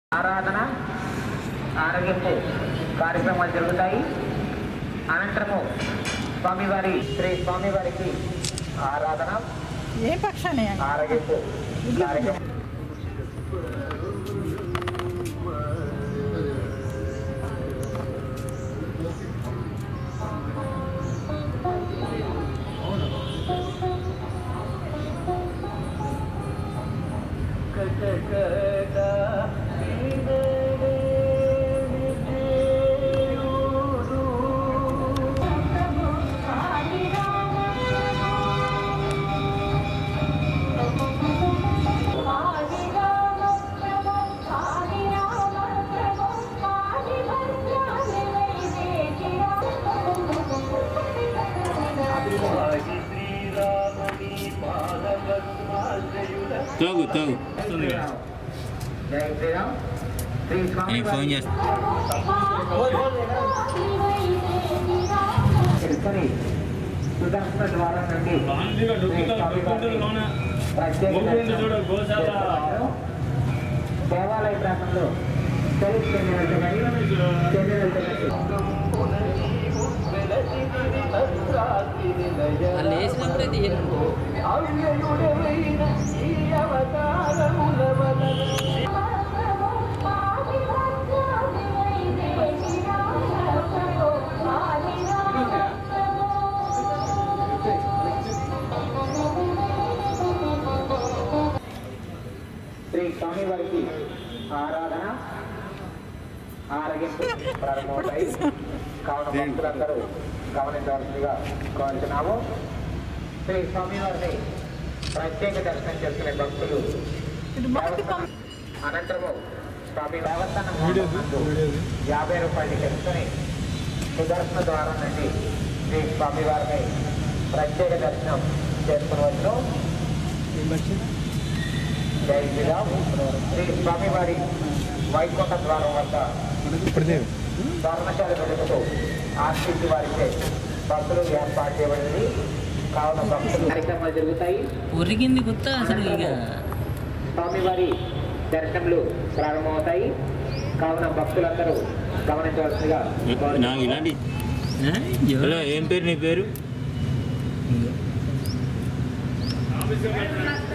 ఆరాధన ఆరగింపు కార్యక్రమాలు జరుగుతాయి అనంతరము స్వామివారి శ్రీ స్వామివారికి ఆరాధన ఏ పక్షాన్ని ఆరగింపు కార్యక్రమం తాగు తాగు జై శ్రీరామ్ శ్రీ నేను ఫోన్ స్వామి చేస్తా తెలుసుకొని సుదర్శన ద్వారం నుండి గాంధీగా డొక్కు డొక్కుంటుంది లోన. ప్రత్యేక గోపురం చూడు, గోశాల. చేస్తున్నారు. దేవాలయ ప్రాంతంలో తెలుగు చెందినటువంటి చెందినటువంటి వాళ్ళు వేసినప్పుడే తీయను శ్రీ స్వామివారికి ఆరాధన ఆరగింపు ప్రారంభమవుతాయి కావున భక్తులందరూ గమనించవలసిందిగా కోరుతున్నాము శ్రీ స్వామివారిని ప్రత్యేక దర్శనం చేసుకునే భక్తులు దేవస్థానం అనంతరము స్వామి దేవస్థానం నందు యాభై రూపాయలు తెలుసుకొని సుదర్శన ద్వారం నుండి శ్రీ స్వామివారిని ప్రత్యేక దర్శనం చేసుకునవచ్చు జై శ్రీరామ్ శ్రీ స్వామివారి వైకుంఠ ద్వారం వద్ద ధర్మశాల వెలుగుతూ ఆర్టీసీ వారిచే బస్సులు ఏర్పాటు చేయబడింది కావున భక్తులు కార్యక్రమాలు జరుగుతాయి ఉరికింది గుత్త అసలు ఇక స్వామివారి దర్శనములు ప్రారంభమవుతాయి కావున భక్తులందరూ గమనించవలసిందిగా నాకు ఇలాంటి హలో ఏం పేరు నీ పేరు ఆఫీస్కి వెళ్ళినా.